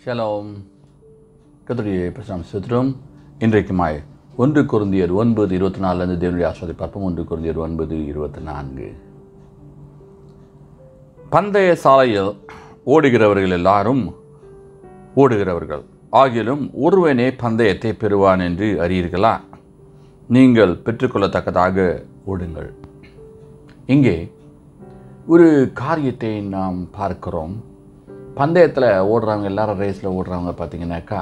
shalom கத்துடைய பிரசனம் சுத்திரம் இன்றைக்குமாய் ஒன்று குருந்தியர் ஒன்பது இருபத்தி நாலுலேருந்து தேவனுடைய ஆஸ்வாதை பார்ப்போம் ஒன்று குருந்தியர் ஒன்பது இருபத்தி நான்கு பந்தய சாலையில் ஓடுகிறவர்கள் எல்லாரும் ஓடுகிறவர்கள் ஆகிலும் ஒருவனே பந்தயத்தை பெறுவான் என்று அறியீர்களா நீங்கள் பெற்றுக்கொள்ளத்தக்கதாக ஓடுங்கள் இங்கே ஒரு காரியத்தை நாம் பார்க்கிறோம் பந்தயத்தில் ஓடுறவங்க எல்லாரும் ரேஸில் ஓடுறவங்க பார்த்தீங்கன்னாக்கா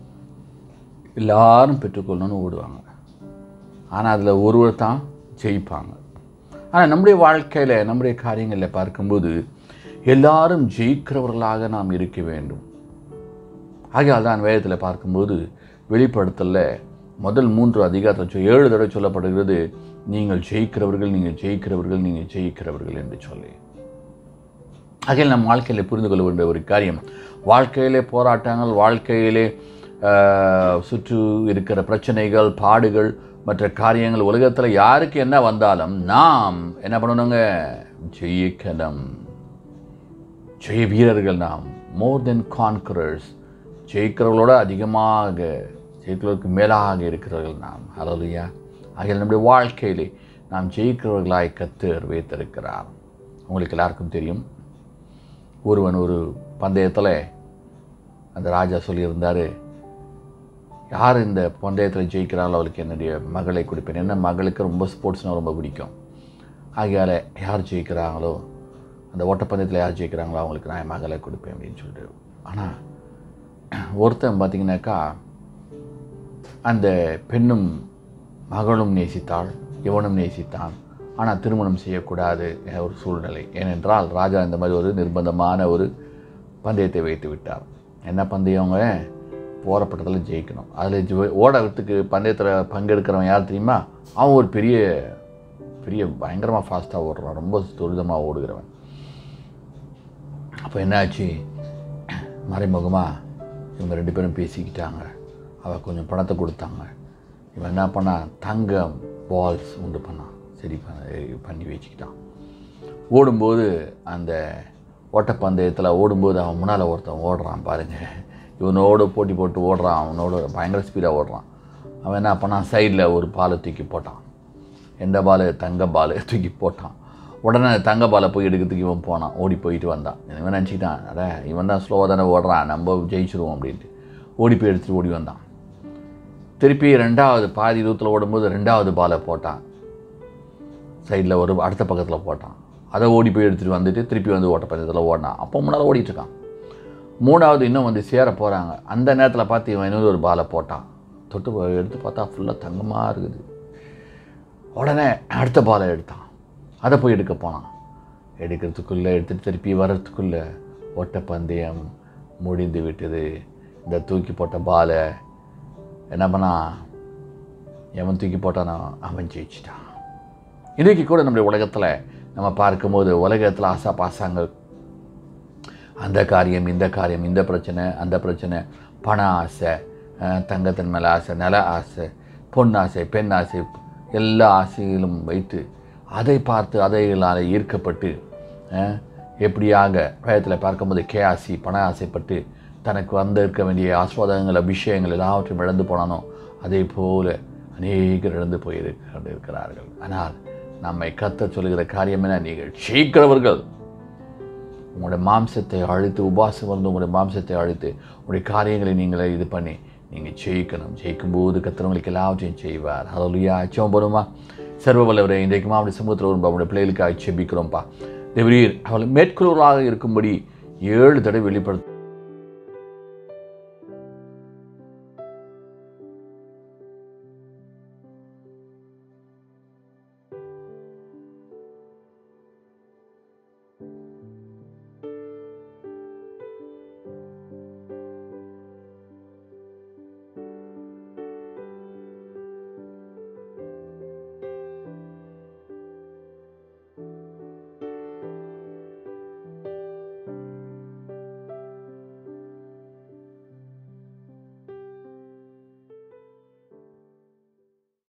எல்லாரும் பெற்றுக்கொள்ளணும்னு ஓடுவாங்க ஆனால் அதில் ஒருவர் தான் ஜெயிப்பாங்க ஆனால் நம்முடைய வாழ்க்கையில் நம்முடைய காரியங்களில் பார்க்கும்போது எல்லாரும் ஜெயிக்கிறவர்களாக நாம் இருக்க வேண்டும் ஆகையால் தான் வேதத்தில் பார்க்கும்போது வெளிப்படுத்தல முதல் மூன்று அதிகாரத்தில் சொ- ஏழு தடவை சொல்லப்படுகிறது நீங்கள் ஜெயிக்கிறவர்கள் நீங்கள் ஜெயிக்கிறவர்கள் நீங்கள் ஜெயிக்கிறவர்கள் என்று சொல்லி ஆகையால் நம் வாழ்க்கையில் புரிந்து கொள்ள வேண்டிய ஒரு காரியம் வாழ்க்கையிலே போராட்டங்கள் வாழ்க்கையிலே ஆஹ், சுற்று இருக்கிற பிரச்சனைகள் பாடுகள் மற்ற காரியங்கள் உலகத்தில் யாருக்கு என்ன வந்தாலும் நாம் என்ன பண்ணணுங்க ஜெயிக்கணும் ஜெய வீரர்கள் நாம் மோர் தென் கான்கரர்ஸ் ஜெயிக்கிறவர்களோட அதிகமாக ஜெயிக்கிறவர்களுக்கு மேலாக இருக்கிறவர்கள் நாம் அலலுயா ஆகிய நம்முடைய வாழ்க்கையிலே நாம் ஜெயிக்கிறவர்களாய் கத்தர் வைத்திருக்கிறார் உங்களுக்கு எல்லாருக்கும் தெரியும் ஒருவன் ஒரு பந்தயத்தில் அந்த ராஜா சொல்லியிருந்தார் யார் இந்த பந்தயத்தில் ஜெயிக்கிறாளோ அவளுக்கு என்னுடைய மகளை கொடுப்பேன் என்ன மகளுக்கு ரொம்ப ஸ்போர்ட்ஸ்னால் ரொம்ப பிடிக்கும் ஆகையால் யார் ஜெயிக்கிறாங்களோ அந்த ஓட்டப்பந்தயத்தில் யார் ஜெயிக்கிறாங்களோ அவங்களுக்கு நான் என் மகளை கொடுப்பேன் அப்படின்னு சொல்லிட்டு ஆனால் ஒருத்தன் பார்த்தீங்கன்னாக்கா அந்த பெண்ணும் மகளும் நேசித்தாள் இவனும் நேசித்தான் ஆனால் திருமணம் செய்யக்கூடாது என ஒரு சூழ்நிலை ஏனென்றால் ராஜா இந்த மாதிரி ஒரு நிர்பந்தமான ஒரு பந்தயத்தை வைத்து விட்டார் என்ன பந்தயங்க போராட்டத்தில் ஜெயிக்கணும் அதில் ஓடறதுக்கு பந்தயத்தில் பங்கெடுக்கிறவன் யார் தெரியுமா அவன் ஒரு பெரிய பெரிய பயங்கரமாக ஃபாஸ்ட்டாக ஓடுறான் ரொம்ப துரிதமாக ஓடுகிறவன் அப்போ என்னாச்சு மறைமுகமாக இவங்க ரெண்டு பேரும் பேசிக்கிட்டாங்க அவள் கொஞ்சம் பணத்தை கொடுத்தாங்க இவன் என்ன பண்ணான் தங்கம் பால்ஸ் உண்டு பண்ணான் சரி பண்ண- பண்ணி வச்சுக்கிட்டான் ஓடும்போது அந்த ஓட்டப்பந்தயத்தில் ஓடும்போது அவன் முன்னால் ஒருத்தன் ஓடுறான் பாருங்க இவனோடு போட்டி போட்டு ஓடுறான் அவனோட பயங்கர ஸ்பீடாக ஓடுறான் அவன் என்ன பண்ணான் சைடில் ஒரு பாலை தூக்கி போட்டான் எந்த பால் தங்க பால் தூக்கி போட்டான் உடனே அந்த தங்க பாலை போய் எடுக்கிறதுக்கு இவன் போனான் ஓடி போயிட்டு வந்தான் இவன் நினச்சிக்கிட்டான் அட இவன் தான் ஸ்லோவாக தானே ஓடுறான் நம்ம ஜெயிச்சிருவோம் அப்படின்ட்டு ஓடி போய் எடுத்துட்டு ஓடி வந்தான் திருப்பி ரெண்டாவது பாதி தூரத்தில் ஓடும்போது ரெண்டாவது பாலை போட்டான் சைடில் ஒரு அடுத்த பக்கத்தில் போட்டான் அதை ஓடி போய் எடுத்துகிட்டு வந்துட்டு திருப்பி வந்து ஓட்டப்பந்தயத்தில் ஓடினான் அப்போ முன்னால் ஓடிட்டு இருக்கான் மூணாவது இன்னும் வந்து சேர போகிறாங்க அந்த நேரத்தில் பார்த்து இவன் இன்னொரு ஒரு பாலை போட்டான் தொட்டு பா- எடுத்து பார்த்தா ஃபுல்லாக தங்கமாக இருக்குது உடனே அடுத்த பாலை எடுத்தான் அதை போய் எடுக்க போனான் எடுக்கிறதுக்குள்ளே எடுத்துட்டு திருப்பி வர்றதுக்குள்ளே ஓட்டப்பந்தயம் முடிந்து விட்டது இந்த தூக்கி போட்ட பாலை என்ன பண்ணான் எவன் தூக்கி போட்டானோ அவன் ஜெயிச்சிட்டான் இன்றைக்கி கூட நம்முடைய உலகத்தில் நம்ம பார்க்கும்போது உலகத்தில் ஆசா பாசாங்கள் அந்த காரியம் இந்த காரியம் இந்த பிரச்சனை அந்த பிரச்சனை பண ஆசை அஹ், தங்கத்தின் மேலே ஆசை நில ஆசை பொன் ஆசை பெண் ஆசை எல்லா ஆசைகளும் வைத்து அதை பார்த்து அதைகளால் ஈர்க்கப்பட்டு அஹ், எப்படியாக வேதத்தில் பார்க்கும்போது கே ஆசி பண ஆசைப்பட்டு தனக்கு வந்து இருக்க வேண்டிய ஆஸ்வாதங்கள் அபிஷேகங்கள் எல்லாவற்றையும் இழந்து போனானோ அதே போல அநேகர் இழந்து போயிரு இருக்கிறார்கள் ஆனால் நம்மை கத்த சொல்லுகிற காரியம் என நீங்கள் ஜெயிக்கிறவர்கள் உங்களுடைய மாம்சத்தை அழித்து உபாசம் வந்து உங்களுடைய மாம்சத்தை அழித்து உங்களுடைய காரியங்களை நீங்களே இது பண்ணி நீங்கள் ஜெயிக்கணும் ஜெயிக்கும்போது கத்துறவங்களுக்கு எல்லாவற்றையும் செய்வார் அதுலையா அச்சம் போடுமா சர்வ வல்லவரை இன்றைக்கு மாவட்ட சமூகத்தில் ஒரு நம்முடைய பிள்ளைகளுக்காக செபிக்கிறோம்ப்பா தேவரீர் அவள் மேற்கொள்வர்களாக இருக்கும்படி ஏழு தடவை வெளிப்படுத்த